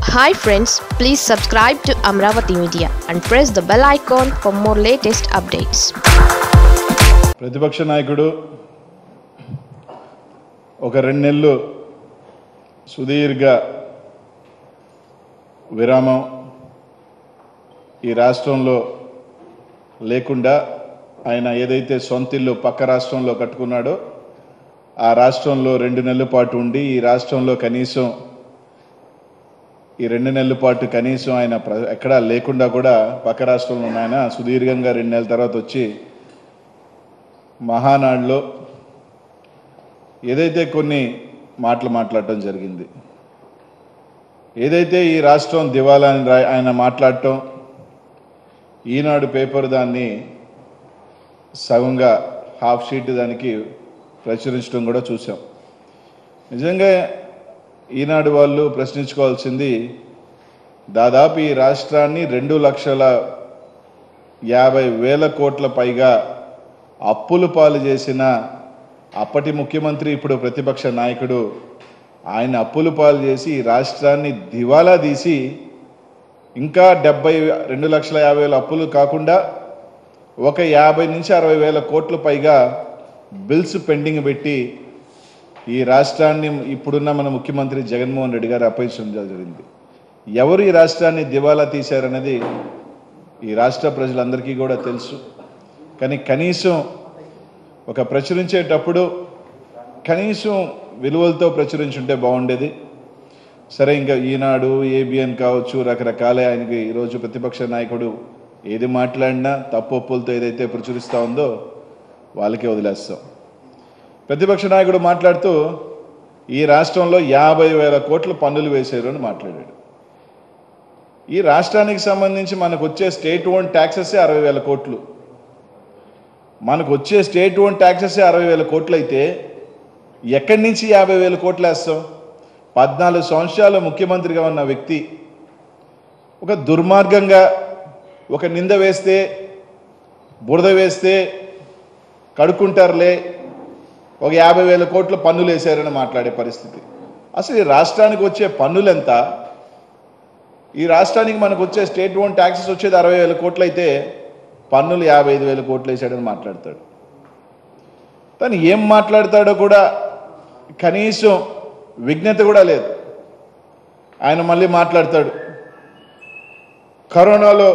Hi friends please subscribe to Amaravati media and press the bell icon for more latest updates ప్రతిపక్ష నాయకుడు ఒక రెండు నెలలు సుదీర్ఘ విరామం ఈ రాష్ట్రంలో లేకుండా ఆయన ఏదైతే సొంత ఇల్లు పక్క రాష్ట్రంలో కట్టుకున్నాడో ఆ రాష్ట్రంలో రెండు నెలల పాటు ఉండి ఈ రాష్ట్రంలో కనీసం ఈ రెండు నెలల పాటు కనీసం ఆయన ప్ర- ఎక్కడా లేకుండా కూడా పక్క రాష్ట్రంలో ఉన్న ఆయన సుదీర్ఘంగా రెండు నెలల తర్వాత వచ్చి మహానాడులో ఏదైతే కొన్ని మాటలు మాట్లాడటం జరిగింది ఏదైతే ఈ రాష్ట్రం దివాలా అని రా- ఆయన మాట్లాడటం ఈనాడు పేపర్ దాన్ని సగంగా హాఫ్ షీట్ దానికి ప్రచురించడం కూడా చూసాం నిజంగా ఈనాడు వాళ్ళు ప్రశ్నించుకోవాల్సింది దాదాపు ఈ రాష్ట్రాన్ని రెండు లక్షల యాభై వేల కోట్ల పైగా అప్పులు పాలు చేసిన అప్పటి ముఖ్యమంత్రి ఇప్పుడు ప్రతిపక్ష నాయకుడు ఆయన అప్పులు పాలు చేసి ఈ రాష్ట్రాన్ని దివాలా తీసి ఇంకా డెబ్బై రెండు లక్షల యాభై వేల అప్పులు కాకుండా ఒక యాభై నుంచి అరవై వేల కోట్ల పైగా బిల్స్ పెండింగ్ పెట్టి ఈ రాష్ట్రాన్ని ఇప్పుడున్న మన ముఖ్యమంత్రి జగన్మోహన్ రెడ్డి గారు అప్పగించడం జరిగింది ఎవరు ఈ రాష్ట్రాన్ని దివాలా తీశారన్నది ఈ రాష్ట్ర ప్రజలందరికీ కూడా తెలుసు కానీ కనీసం ఒక ప్రచురించేటప్పుడు కనీసం విలువలతో ప్రచురించుంటే బాగుండేది సరే ఇంకా ఈనాడు ఏబిఎన్ కావచ్చు రకరకాల ఆయనకి ఈరోజు ప్రతిపక్ష నాయకుడు ఏది మాట్లాడినా తప్పు ఒప్పులతో ఏదైతే ప్రచురిస్తూ ఉందో వాళ్ళకే వదిలేస్తాం ప్రతిపక్ష నాయకుడు మాట్లాడుతూ ఈ రాష్ట్రంలో యాభై వేల కోట్ల పన్నులు వేశారు అని మాట్లాడాడు ఈ రాష్ట్రానికి సంబంధించి మనకు వచ్చే స్టేట్ ఓన్ ట్యాక్సెస్ అరవై వేల కోట్లు మనకు వచ్చే స్టేట్ ఓన్ ట్యాక్సెస్ అరవై వేల కోట్లు అయితే ఎక్కడి నుంచి యాభై వేల కోట్లు వేస్తాం పద్నాలుగు సంవత్సరాలు ముఖ్యమంత్రిగా ఉన్న వ్యక్తి ఒక దుర్మార్గంగా ఒక నింద వేస్తే బురద వేస్తే కడుక్కుంటారులే ఒక యాభై వేల కోట్ల పన్నులు వేశారని మాట్లాడే పరిస్థితి అసలు ఈ రాష్ట్రానికి వచ్చే పన్నులు ఎంత ఈ రాష్ట్రానికి మనకు వచ్చే స్టేట్ ఓన్ ట్యాక్సెస్ వచ్చేది అరవై వేల కోట్లు అయితే పన్నులు యాభై ఐదు వేల కోట్లు వేసాడని మాట్లాడతాడు తను ఏం మాట్లాడతాడో కూడా కనీసం విజ్ఞత కూడా లేదు ఆయన మళ్ళీ మాట్లాడతాడు కరోనాలో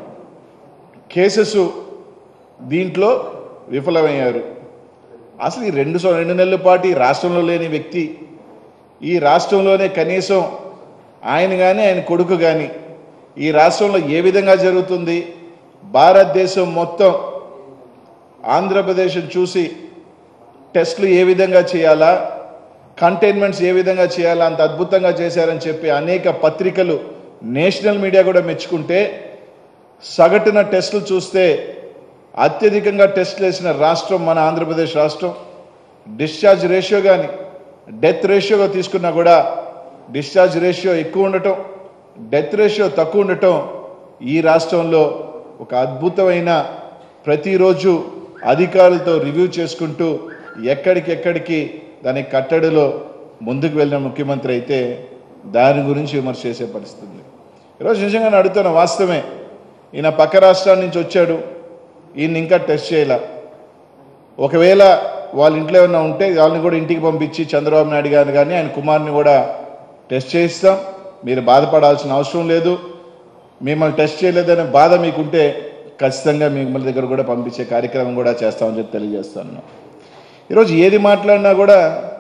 కేసెస్ దీంట్లో విఫలమయ్యారు అసలు ఈ రెండు సం- రెండు నెలల పాటు ఈ రాష్ట్రంలో లేని వ్యక్తి ఈ రాష్ట్రంలోనే కనీసం ఆయన కానీ ఆయన కొడుకు కానీ ఈ రాష్ట్రంలో ఏ విధంగా జరుగుతుంది భారతదేశం మొత్తం ఆంధ్రప్రదేశ్ చూసి టెస్టులు ఏ విధంగా చేయాలా కంటైన్మెంట్స్ ఏ విధంగా చేయాలా అంత అద్భుతంగా చేశారని చెప్పి అనేక పత్రికలు నేషనల్ మీడియా కూడా మెచ్చుకుంటే సగటున టెస్టులు చూస్తే అత్యధికంగా టెస్టులు వేసిన రాష్ట్రం మన ఆంధ్రప్రదేశ్ రాష్ట్రం డిశ్చార్జ్ రేషియో కానీ డెత్ రేషియోగా తీసుకున్నా కూడా డిశ్చార్జ్ రేషియో ఎక్కువ ఉండటం డెత్ రేషియో తక్కువ ఉండటం ఈ రాష్ట్రంలో ఒక అద్భుతమైన ప్రతిరోజు అధికారులతో రివ్యూ చేసుకుంటూ ఎక్కడికెక్కడికి దాని కట్టడిలో ముందుకు వెళ్ళిన ముఖ్యమంత్రి అయితే దాని గురించి విమర్శ చేసే పరిస్థితి ఉంది ఈరోజు నిజంగా నేను అడుగుతున్న వాస్తవమే ఈయన పక్క రాష్ట్రాల నుంచి వచ్చాడు ఈయన ఇంకా టెస్ట్ చేయాల ఒకవేళ వాళ్ళ ఇంట్లో ఏమైనా ఉంటే వాళ్ళని కూడా ఇంటికి పంపించి చంద్రబాబు నాయుడు గారిని కానీ ఆయన కుమార్ని కూడా టెస్ట్ చేయిస్తాం మీరు బాధపడాల్సిన అవసరం లేదు మిమ్మల్ని టెస్ట్ చేయలేదనే బాధ మీకుంటే ఖచ్చితంగా మిమ్మల్ని దగ్గర కూడా పంపించే కార్యక్రమం కూడా చేస్తామని చెప్పి తెలియజేస్తాను ఈరోజు ఏది మాట్లాడినా కూడా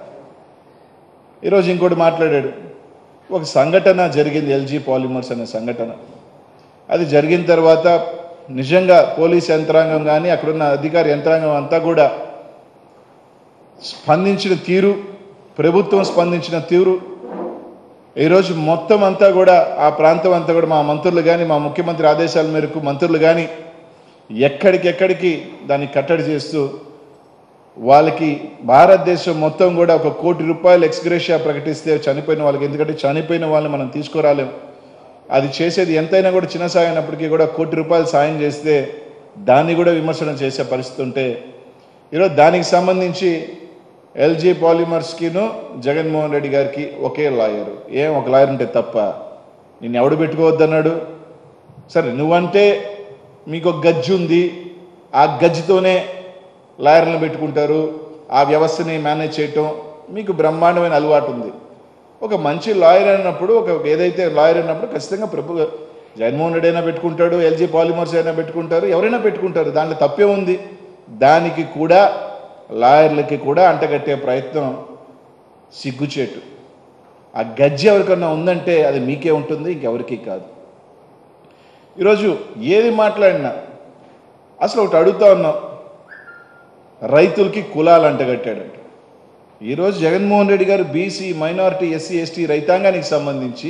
ఈరోజు ఇంకోటి మాట్లాడాడు ఒక సంఘటన జరిగింది ఎల్జీ పాలిమర్స్ అనే సంఘటన అది జరిగిన తర్వాత నిజంగా పోలీస్ యంత్రాంగం కానీ అక్కడున్న అధికార యంత్రాంగం అంతా కూడా స్పందించిన తీరు ప్రభుత్వం స్పందించిన తీరు ఈరోజు మొత్తం అంతా కూడా ఆ ప్రాంతం అంతా కూడా మా మంత్రులు కానీ మా ముఖ్యమంత్రి ఆదేశాల మేరకు మంత్రులు కానీ ఎక్కడికెక్కడికి దాన్ని కట్టడి చేస్తూ వాళ్ళకి భారతదేశం మొత్తం కూడా ఒక కోటి రూపాయలు ఎక్స్గ్రేషియా ప్రకటిస్తే చనిపోయిన వాళ్ళకి ఎందుకంటే చనిపోయిన వాళ్ళని మనం తీసుకురాలేం అది చేసేది ఎంతైనా కూడా చిన్న సాయం అయినప్పటికీ కూడా కోటి రూపాయలు సాయం చేస్తే దాన్ని కూడా విమర్శన చేసే పరిస్థితి ఉంటే ఈరోజు దానికి సంబంధించి ఎల్జీ పాలిమర్స్కిను జగన్మోహన్ రెడ్డి గారికి ఒకే లాయర్ ఏం ఒక లాయర్ ఉంటే తప్ప నిన్ను ఎవడు పెట్టుకోవద్దన్నాడు సరే నువ్వంటే మీకు ఒక గజ్జి ఉంది ఆ గజ్జితోనే లాయర్లను పెట్టుకుంటారు ఆ వ్యవస్థని మేనేజ్ చేయటం మీకు బ్రహ్మాండమైన అలవాటు ఉంది ఒక మంచి లాయర్ అన్నప్పుడు ఒక ఏదైతే లాయర్ అన్నప్పుడు ఖచ్చితంగా ప్రభు జగన్మోహన్ రెడ్డి అయినా పెట్టుకుంటాడు ఎల్జీ పాలిమర్స్ అయినా పెట్టుకుంటారు ఎవరైనా పెట్టుకుంటారు దాంట్లో తప్పే ఉంది దానికి కూడా లాయర్లకి కూడా అంటగట్టే ప్రయత్నం సిగ్గుచేటు ఆ గజ్జి ఎవరికన్నా ఉందంటే అది మీకే ఉంటుంది ఇంకెవరికీ కాదు ఈరోజు ఏది మాట్లాడినా అసలు ఒకటి అడుగుతా ఉన్నాం రైతులకి కులాలు అంటగట్టాడంట ఈరోజు జగన్మోహన్ రెడ్డి గారు బీసీ మైనారిటీ ఎస్సీ ఎస్టీ రైతాంగానికి సంబంధించి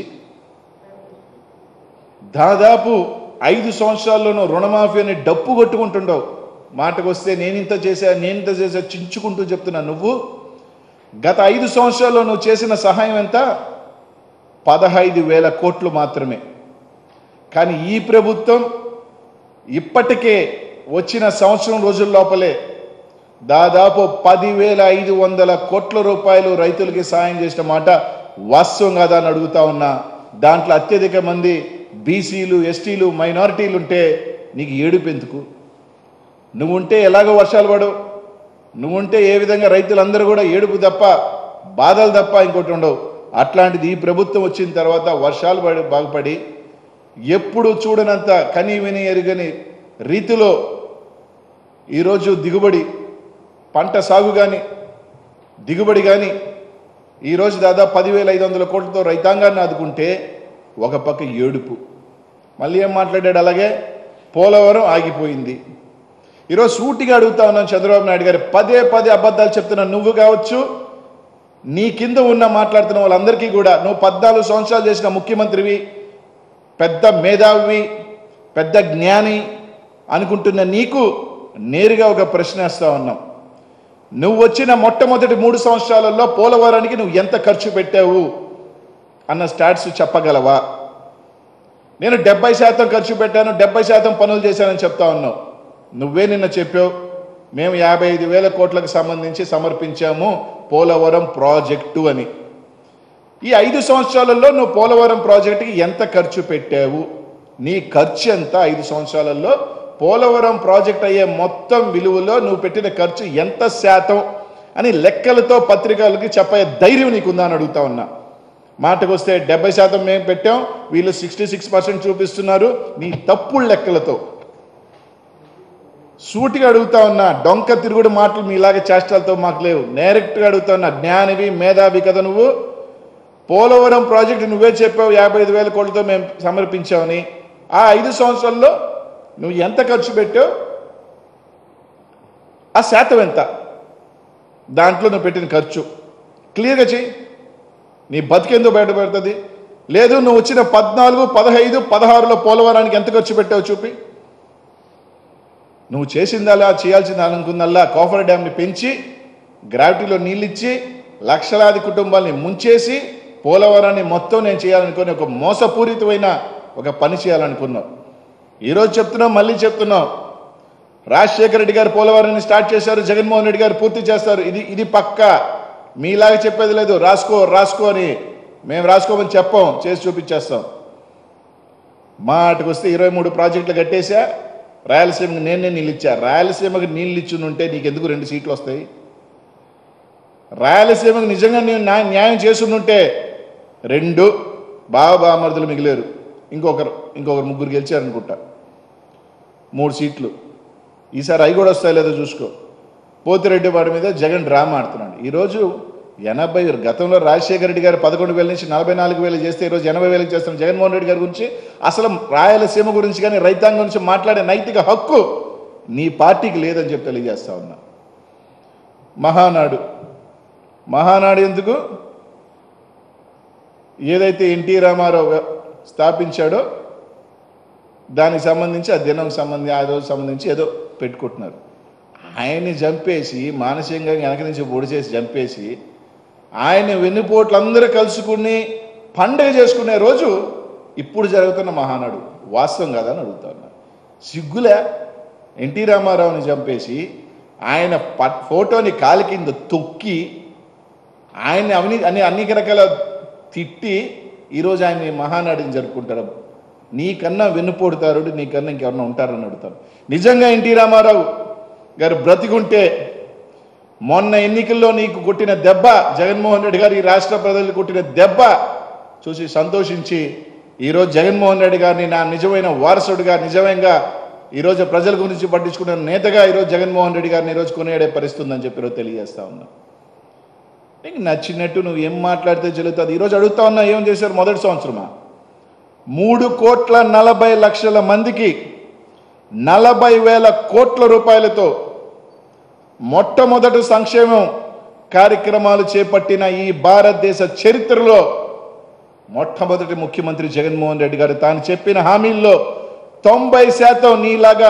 దాదాపు ఐదు సంవత్సరాల్లోనూ రుణమాఫీ అని డప్పు కొట్టుకుంటుండవు మాటకు వస్తే నేను ఇంత చేశా నేను ఇంత చేశా చించుకుంటూ చెప్తున్నా నువ్వు గత ఐదు సంవత్సరాల్లో నువ్వు చేసిన సహాయం ఎంత పదహైదు వేల కోట్లు మాత్రమే కానీ ఈ ప్రభుత్వం ఇప్పటికే వచ్చిన సంవత్సరం రోజుల లోపలే దాదాపు పదివేల ఐదు వందల కోట్ల రూపాయలు రైతులకి సాయం చేసిన మాట వాస్తవం కాదా అని అడుగుతా ఉన్నా దాంట్లో అత్యధిక మంది బీసీలు ఎస్టీలు మైనారిటీలు ఉంటే నీకు ఏడుపు ఎందుకు నువ్వుంటే ఎలాగో వర్షాలు పడవు నువ్వుంటే ఏ విధంగా రైతులందరూ కూడా ఏడుపు తప్ప బాధలు తప్ప ఇంకోటి ఉండవు అట్లాంటిది ఈ ప్రభుత్వం వచ్చిన తర్వాత వర్షాలు పడి బాగుపడి ఎప్పుడు చూడనంత కని విని ఎరుగని రీతిలో ఈరోజు దిగుబడి పంట సాగు కానీ దిగుబడి కానీ ఈరోజు దాదాపు పదివేల ఐదు వందల కోట్లతో రైతాంగాన్ని ఆదుకుంటే ఒక పక్క ఏడుపు మళ్ళీ ఏం మాట్లాడాడు అలాగే పోలవరం ఆగిపోయింది ఈరోజు సూటిగా అడుగుతా ఉన్నాను చంద్రబాబు నాయుడు గారు పదే పదే అబద్ధాలు చెప్తున్నా నువ్వు కావచ్చు నీ కింద ఉన్న మాట్లాడుతున్న వాళ్ళందరికీ కూడా నువ్వు పద్నాలుగు సంవత్సరాలు చేసిన ముఖ్యమంత్రివి పెద్ద మేధావి పెద్ద జ్ఞాని అనుకుంటున్న నీకు నేరుగా ఒక ప్రశ్న వేస్తా ఉన్నాం నువ్వు వచ్చిన మొట్టమొదటి మూడు సంవత్సరాలలో పోలవరానికి నువ్వు ఎంత ఖర్చు పెట్టావు అన్న స్టాట్స్ చెప్పగలవా నేను డెబ్బై శాతం ఖర్చు పెట్టాను డెబ్బై శాతం పనులు చేశానని చెప్తా ఉన్నావు నువ్వే నిన్న చెప్పావు మేము యాభై ఐదు వేల కోట్లకు సంబంధించి సమర్పించాము పోలవరం ప్రాజెక్టు అని ఈ ఐదు సంవత్సరాలలో నువ్వు పోలవరం ప్రాజెక్టుకి ఎంత ఖర్చు పెట్టావు నీ ఖర్చు ఎంత ఐదు సంవత్సరాలలో పోలవరం ప్రాజెక్ట్ అయ్యే మొత్తం విలువలో నువ్వు పెట్టిన ఖర్చు ఎంత శాతం అని లెక్కలతో పత్రికలకి చెప్పే ధైర్యం నీకుందా అని అడుగుతా ఉన్నా మాటకు వస్తే డెబ్బై శాతం మేము పెట్టాం వీళ్ళు సిక్స్టీ సిక్స్ పర్సెంట్ చూపిస్తున్నారు నీ తప్పుడు లెక్కలతో సూటిగా అడుగుతా ఉన్నా డొంక తిరుగుడు మాటలు మీలాగే చేష్టలతో మాకు లేవు డైరెక్ట్గా అడుగుతా ఉన్నా జ్ఞానివి మేధావి కదా నువ్వు పోలవరం ప్రాజెక్టు నువ్వే చెప్పావు యాభై ఐదు వేల కోట్లతో మేము సమర్పించామని ఆ ఐదు సంవత్సరాల్లో నువ్వు ఎంత ఖర్చు పెట్టావు ఆ శాతం ఎంత దాంట్లో నువ్వు పెట్టిన ఖర్చు క్లియర్గా చెయ్యి నీ బతికెందుకు బయటపడుతుంది లేదు నువ్వు వచ్చిన పద్నాలుగు పదహైదు పదహారులో పోలవరానికి ఎంత ఖర్చు పెట్టావు చూపి నువ్వు చేసిందల్లా చేయాల్సింది అనుకుందల్లా కోఫర్ డ్యామ్ని పెంచి గ్రావిటీలో నీళ్ళిచ్చి లక్షలాది కుటుంబాల్ని ముంచేసి పోలవరాన్ని మొత్తం నేను చేయాలనుకుని ఒక మోసపూరితమైన ఒక పని చేయాలనుకున్నావు ఈరోజు చెప్తున్నావు మళ్ళీ చెప్తున్నావు రాజశేఖర రెడ్డి గారు పోలవరాన్ని స్టార్ట్ చేశారు జగన్మోహన్ రెడ్డి గారు పూర్తి చేస్తారు ఇది ఇది పక్క మీలాగా చెప్పేది లేదు రాసుకో రాసుకో అని మేము రాసుకోమని చెప్పాం చేసి చూపించేస్తాం మాటకు వస్తే ఇరవై మూడు ప్రాజెక్టులు కట్టేశా రాయలసీమకి నేనే నీళ్ళు ఇచ్చా రాయలసీమకి నీళ్ళు ఇచ్చునుంటే నీకు ఎందుకు రెండు సీట్లు వస్తాయి రాయలసీమకు నిజంగా నేను న్యాయం న్యాయం చేసుంటే రెండు బాబామరుదులు మిగిలేరు ఇంకొకరు ఇంకొకరు ముగ్గురు గెలిచారనుకుంటా మూడు సీట్లు ఈసారి అవి కూడా వస్తాయి లేదో చూసుకో పోతిరెడ్డి వాడి మీద జగన్ డ్రామా ఆడుతున్నాడు ఈరోజు ఎనభై గతంలో రాజశేఖర రెడ్డి గారు పదకొండు వేల నుంచి నలభై నాలుగు వేలు చేస్తే ఈరోజు ఎనభై వేలకు చేస్తున్న జగన్మోహన్ రెడ్డి గారి గురించి అసలు రాయలసీమ గురించి కానీ రైతాంగం గురించి మాట్లాడే నైతిక హక్కు నీ పార్టీకి లేదని చెప్పి తెలియజేస్తా ఉన్నా మహానాడు మహానాడు ఎందుకు ఏదైతే ఎన్టీ రామారావు స్థాపించాడో దానికి సంబంధించి ఆ దినం సంబంధించి ఆ రోజు సంబంధించి ఏదో పెట్టుకుంటున్నారు ఆయన్ని చంపేసి మానసికంగా వెనక నుంచి పొడి చేసి చంపేసి ఆయన వెన్నుపోట్లందరూ కలుసుకుని పండగ చేసుకునే రోజు ఇప్పుడు జరుగుతున్న మహానాడు వాస్తవం కదా అని అడుగుతా ఉన్నా సిగ్గులే ఎన్టీ రామారావుని చంపేసి ఆయన పట్ ఫోటోని కాలి కింద తొక్కి ఆయన్ని అవినీ అన్ని అన్ని రకాల తిట్టి ఈరోజు ఆయన మహానాడిని జరుపుకుంటారు నీకన్నా వెన్నుపోడుతారుడు నీకన్నా ఇంకెవరన్నా ఉంటారని అడుగుతాను నిజంగా ఎన్టీ రామారావు గారు బ్రతికుంటే మొన్న ఎన్నికల్లో నీకు కొట్టిన దెబ్బ జగన్మోహన్ రెడ్డి గారు ఈ రాష్ట్ర ప్రజలు కొట్టిన దెబ్బ చూసి సంతోషించి ఈరోజు జగన్మోహన్ రెడ్డి గారిని నా నిజమైన వారసుడిగా నిజంగా ఈరోజు ప్రజల గురించి పట్టించుకున్న నేతగా ఈరోజు జగన్మోహన్ రెడ్డి గారిని ఈరోజు కొనియాడే పరిస్థితి ఉందని చెప్పి ఈరోజు తెలియజేస్తా ఉన్నా నీకు నచ్చినట్టు నువ్వు ఏం మాట్లాడితే చెల్లుతుంది ఈరోజు అడుగుతా ఉన్నా ఏం చేశారు మొదటి సంవత్సరమా మూడు కోట్ల నలభై లక్షల మందికి నలభై వేల కోట్ల రూపాయలతో మొట్టమొదటి సంక్షేమం కార్యక్రమాలు చేపట్టిన ఈ భారతదేశ చరిత్రలో మొట్టమొదటి ముఖ్యమంత్రి జగన్మోహన్ రెడ్డి గారు తాను చెప్పిన హామీల్లో తొంభై శాతం నీలాగా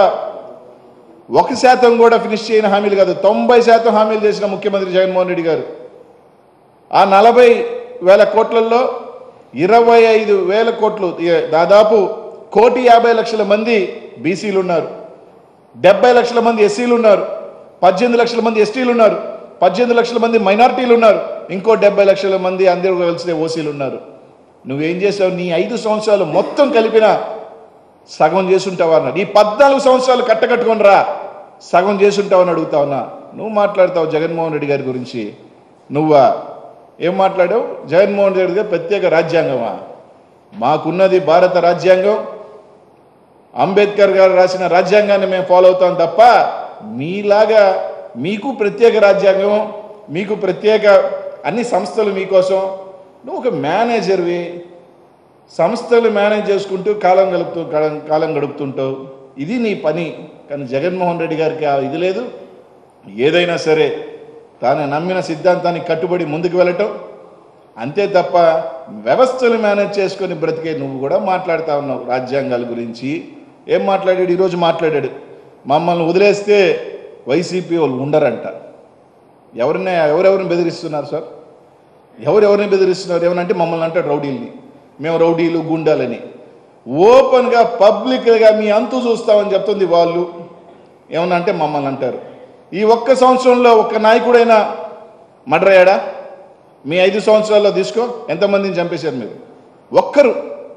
ఒక శాతం కూడా ఫినిష్ చేయని హామీలు కాదు తొంభై శాతం హామీలు చేసిన ముఖ్యమంత్రి జగన్మోహన్ రెడ్డి గారు ఆ నలభై వేల కోట్లలో ఇరవై ఐదు వేల కోట్లు ఏ- దాదాపు కోటి యాభై లక్షల మంది బీసీలు ఉన్నారు డెబ్బై లక్షల మంది ఎస్సీలు ఉన్నారు పద్దెనిమిది లక్షల మంది ఎస్టీలు ఉన్నారు పద్దెనిమిది లక్షల మంది మైనారిటీలు ఉన్నారు ఇంకో డెబ్బై లక్షల మంది అందరూ కలిసిన ఓసీలు ఉన్నారు నువ్వేం చేసావు నీ ఐదు సంవత్సరాలు మొత్తం కలిపిన సగం చేసుంటావా అన్నాడు ఈ పద్నాలుగు సంవత్సరాలు కట్టకట్టుకొని రా సగం చేసుంటావని అడుగుతా ఉన్నా నువ్వు మాట్లాడతావు జగన్మోహన్ రెడ్డి గారి గురించి నువ్వా ఏం మాట్లాడావు జగన్మోహన్ రెడ్డి గారి ప్రత్యేక రాజ్యాంగమా మాకున్నది భారత రాజ్యాంగం అంబేద్కర్ గారు రాసిన రాజ్యాంగాన్ని మేము ఫాలో అవుతాం తప్ప మీలాగా మీకు ప్రత్యేక రాజ్యాంగం మీకు ప్రత్యేక అన్ని సంస్థలు మీకోసం నువ్వు ఒక మేనేజర్వి సంస్థలు మేనేజ్ చేసుకుంటూ కాలం గడుపుతూ కాలం కాలం గడుపుతుంటావు ఇది నీ పని కానీ జగన్మోహన్ రెడ్డి గారికి ఆ ఇది లేదు ఏదైనా సరే తాను నమ్మిన సిద్ధాంతానికి కట్టుబడి ముందుకు వెళ్ళటం అంతే తప్ప వ్యవస్థలు మేనేజ్ చేసుకొని బ్రతికే నువ్వు కూడా మాట్లాడుతా ఉన్నావు రాజ్యాంగాల గురించి ఏం మాట్లాడాడు ఈరోజు మాట్లాడాడు మమ్మల్ని వదిలేస్తే వైసీపీ వాళ్ళు ఉండరంట ఎవరిని ఎవరెవరిని బెదిరిస్తున్నారు సార్ ఎవరెవరిని బెదిరిస్తున్నారు ఏమనంటే మమ్మల్ని అంటాడు రౌడీల్ని మేము రౌడీలు గుండాలని ఓపెన్గా పబ్లిక్గా మీ అంతు చూస్తామని చెప్తుంది వాళ్ళు ఏమన్నా అంటే మమ్మల్ని అంటారు ఈ ఒక్క సంవత్సరంలో ఒక్క నాయకుడైనా మర్డర్ అయ్యాడా మీ ఐదు సంవత్సరాల్లో తీసుకో ఎంతమందిని చంపేశారు మీరు ఒక్కరు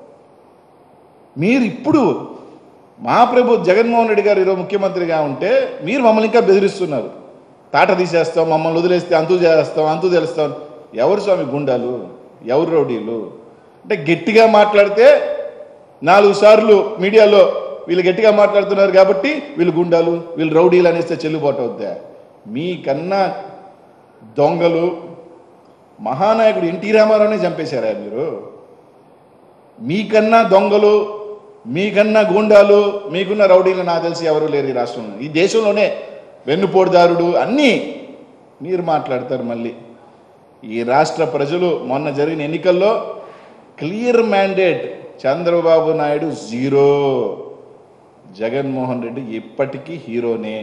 మీరు ఇప్పుడు మా ప్రభు జగన్మోహన్ రెడ్డి గారు ఈరోజు ముఖ్యమంత్రిగా ఉంటే మీరు మమ్మల్ని ఇంకా బెదిరిస్తున్నారు తాట తీసేస్తాం మమ్మల్ని వదిలేస్తే అంతు చేస్తాం అంతు తెలుస్తాం ఎవరు స్వామి గుండాలు ఎవరు రౌడీలు అంటే గట్టిగా మాట్లాడితే నాలుగు సార్లు మీడియాలో వీళ్ళు గట్టిగా మాట్లాడుతున్నారు కాబట్టి వీళ్ళు గుండాలు వీళ్ళు రౌడీలు అనేస్తే చెల్లుబాటు అవుద్దా మీకన్నా దొంగలు మహానాయకుడు ఎన్టీ రామారావునే చంపేశారా మీరు మీకన్నా దొంగలు మీకన్నా గూండాలు మీకున్న రౌడీలు నాకు తెలిసి ఎవరు లేరు ఈ రాష్ట్రంలో ఈ దేశంలోనే వెన్నుపోటుదారుడు అన్నీ మీరు మాట్లాడతారు మళ్ళీ ఈ రాష్ట్ర ప్రజలు మొన్న జరిగిన ఎన్నికల్లో clear mandate Chandrababu Naidu zero Jaganmohan Reddy ఇప్పటికీ హీరోనే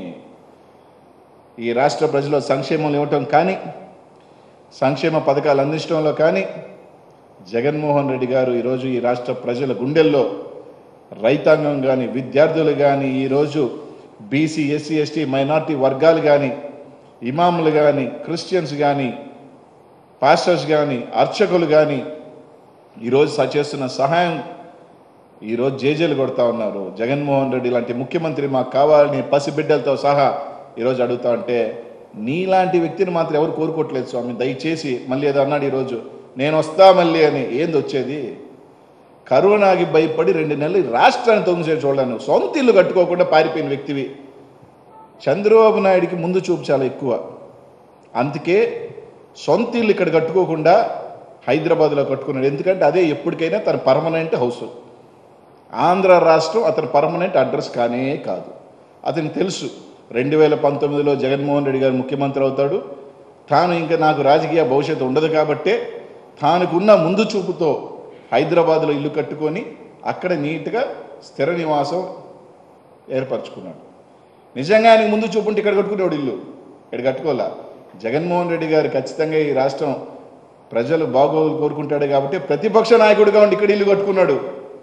ఈ రాష్ట్ర ప్రజలు సంక్షేమం ఇవ్వటం కానీ సంక్షేమ పథకాలు అందించడంలో కానీ జగన్మోహన్ రెడ్డి గారు ఈరోజు ఈ రాష్ట్ర ప్రజల గుండెల్లో రైతాంగం కానీ విద్యార్థులు కానీ ఈరోజు బీసీ ఎస్సీ ఎస్టీ మైనార్టీ వర్గాలు కానీ ఇమాములు కానీ క్రిస్టియన్స్ కానీ పాస్టర్స్ కానీ అర్చకులు కానీ ఈరోజు స- చేస్తున్న సహాయం ఈరోజు జేజేలు కొడతా ఉన్నారు జగన్మోహన్ రెడ్డి లాంటి ముఖ్యమంత్రి మాకు కావాలని పసిబిడ్డలతో సహా ఈరోజు అడుగుతా ఉంటే నీలాంటి వ్యక్తిని మాత్రం ఎవరు కోరుకోవట్లేదు స్వామి దయచేసి మళ్ళీ ఏదో అన్నాడు ఈరోజు నేను వస్తా మళ్ళీ అని ఏంది వచ్చేది కరోనాకి భయపడి రెండు నెలలు ఈ రాష్ట్రాన్ని తొంగిసే చూడలేను సొంత ఇల్లు కట్టుకోకుండా పారిపోయిన వ్యక్తివి చంద్రబాబు నాయుడికి ముందు చూపు చాలా ఎక్కువ అందుకే సొంత ఇల్లు ఇక్కడ కట్టుకోకుండా హైదరాబాద్లో కట్టుకున్నాడు ఎందుకంటే అదే ఎప్పటికైనా తన పర్మనెంట్ హౌస్ ఆంధ్ర రాష్ట్రం అతని పర్మనెంట్ అడ్రస్ కానే కాదు అతనికి తెలుసు రెండు వేల పంతొమ్మిదిలో జగన్మోహన్ రెడ్డి గారు ముఖ్యమంత్రి అవుతాడు తాను ఇంకా నాకు రాజకీయ భవిష్యత్తు ఉండదు కాబట్టే తానుకున్న ముందు చూపుతో హైదరాబాద్లో ఇల్లు కట్టుకొని అక్కడ నీట్గా స్థిర నివాసం ఏర్పరచుకున్నాడు నిజంగా ఆయనకు ముందు చూపుంటే ఇక్కడ కట్టుకునేవాడు ఇల్లు ఇక్కడ కట్టుకోవాలా జగన్మోహన్ రెడ్డి గారు ఖచ్చితంగా ఈ రాష్ట్రం ప్రజలు బాగోగులు కోరుకుంటాడు కాబట్టి ప్రతిపక్ష నాయకుడిగా ఉండి ఇక్కడ ఇల్లు కట్టుకున్నాడు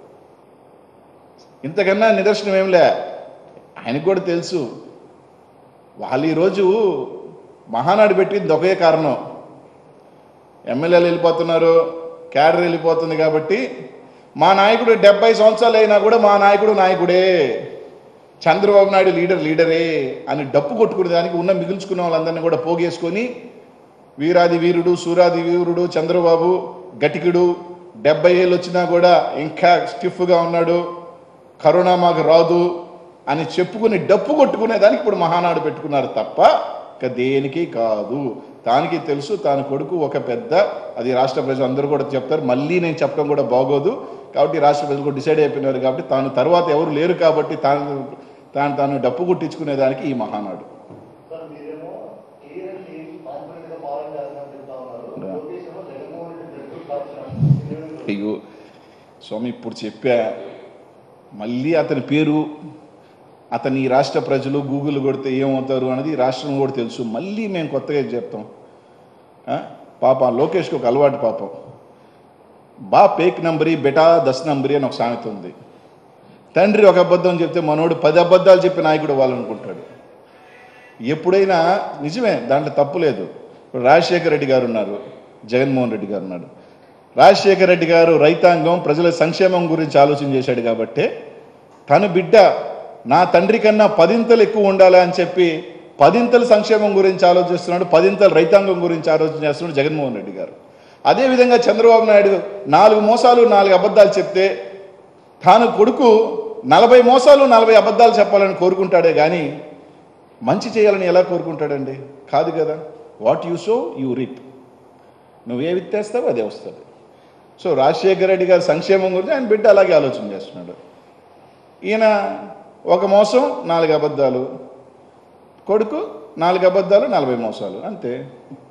ఇంతకన్నా నిదర్శనం ఏంలే ఆయనకు కూడా తెలుసు వాళ్ళు ఈరోజు మహానాడు పెట్టింది ఒకే కారణం ఎమ్మెల్యేలు వెళ్ళిపోతున్నారు క్యాడర్ వెళ్ళిపోతుంది కాబట్టి మా నాయకుడు డెబ్బై సంవత్సరాలు అయినా కూడా మా నాయకుడు నాయకుడే చంద్రబాబు నాయుడు లీడర్ లీడరే అని డప్పు కొట్టుకునే దానికి ఉన్న మిగుల్చుకున్న వాళ్ళందరినీ కూడా పోగేసుకొని వీరాది వీరుడు సూరాది వీరుడు చంద్రబాబు గటికుడు డెబ్బై ఏళ్ళు వచ్చినా కూడా ఇంకా స్టిఫ్గా ఉన్నాడు కరోనా మాకు రాదు అని చెప్పుకుని డప్పు కొట్టుకునే దానికి ఇప్పుడు మహానాడు పెట్టుకున్నారు తప్ప ఇక దేనికి కాదు దానికి తెలుసు తాను కొడుకు ఒక పెద్ద అది రాష్ట్ర ప్రజలు అందరూ కూడా చెప్తారు మళ్ళీ నేను చెప్పడం కూడా బాగోదు కాబట్టి రాష్ట్ర ప్రజలు కూడా డిసైడ్ అయిపోయినారు కాబట్టి తాను తర్వాత ఎవరు లేరు కాబట్టి తాను తాను తాను డప్పు కొట్టించుకునే దానికి ఈ మహానాడు సార్ మీరేమో టీఆర్ఎస్ కాన్ఫిడెంట్ గా పాలన చేస్తామని చెప్తా ఉన్నారు Yeah. లోకేష్ ఏమో జగన్మోహన్ రెడ్డి బ్లడ్ కాల్చిన అయ్యో స్వామి ఇప్పుడు చెప్పా మళ్ళీ అతని పేరు అతని ఈ రాష్ట్ర ప్రజలు గూగుల్ కొడితే ఏమవుతారు అనేది ఈ రాష్ట్రం కూడా తెలుసు మళ్ళీ మేము కొత్తగా చెప్తాం ఆ? పాపం లోకేష్కి ఒక అలవాటు పాపం బా పేక్ నంబరి బెటా దస్ నంబరి అని ఒక సామెత ఉంది తండ్రి ఒక అబద్ధం చెప్తే మనోడు పది అబద్ధాలు చెప్పి నాయకుడు వాళ్ళనుకుంటాడు ఎప్పుడైనా నిజమే దాంట్లో తప్పు లేదు ఇప్పుడు రాజశేఖర రెడ్డి గారు ఉన్నారు జగన్మోహన్ రెడ్డి గారు ఉన్నారు రాజశేఖర రెడ్డి గారు రైతాంగం ప్రజల సంక్షేమం గురించి ఆలోచన చేశాడు కాబట్టి తన బిడ్డ నా తండ్రి కన్నా పదింతలు ఎక్కువ ఉండాలి అని చెప్పి పదింతల సంక్షేమం గురించి ఆలోచిస్తున్నాడు పదింతల రైతాంగం గురించి ఆలోచన చేస్తున్నాడు జగన్మోహన్ రెడ్డి గారు అదేవిధంగా చంద్రబాబు నాయుడు నాలుగు మోసాలు నాలుగు అబద్ధాలు చెప్తే తాను కొడుకు నలభై మోసాలు నలభై అబద్ధాలు చెప్పాలని కోరుకుంటాడే కానీ మంచి చేయాలని ఎలా కోరుకుంటాడండి కాదు కదా what you sow you reap నువ్వే విత్తేస్తావు అదే వస్తుంది సో రాజశేఖర రెడ్డి గారి సంక్షేమం గురించి ఆయన బిడ్డ అలాగే ఆలోచన చేస్తున్నాడు ఈయన ఒక మోసం నాలుగు అబద్ధాలు కొడుకు నాలుగు అబద్ధాలు నలభై మోసాలు అంతే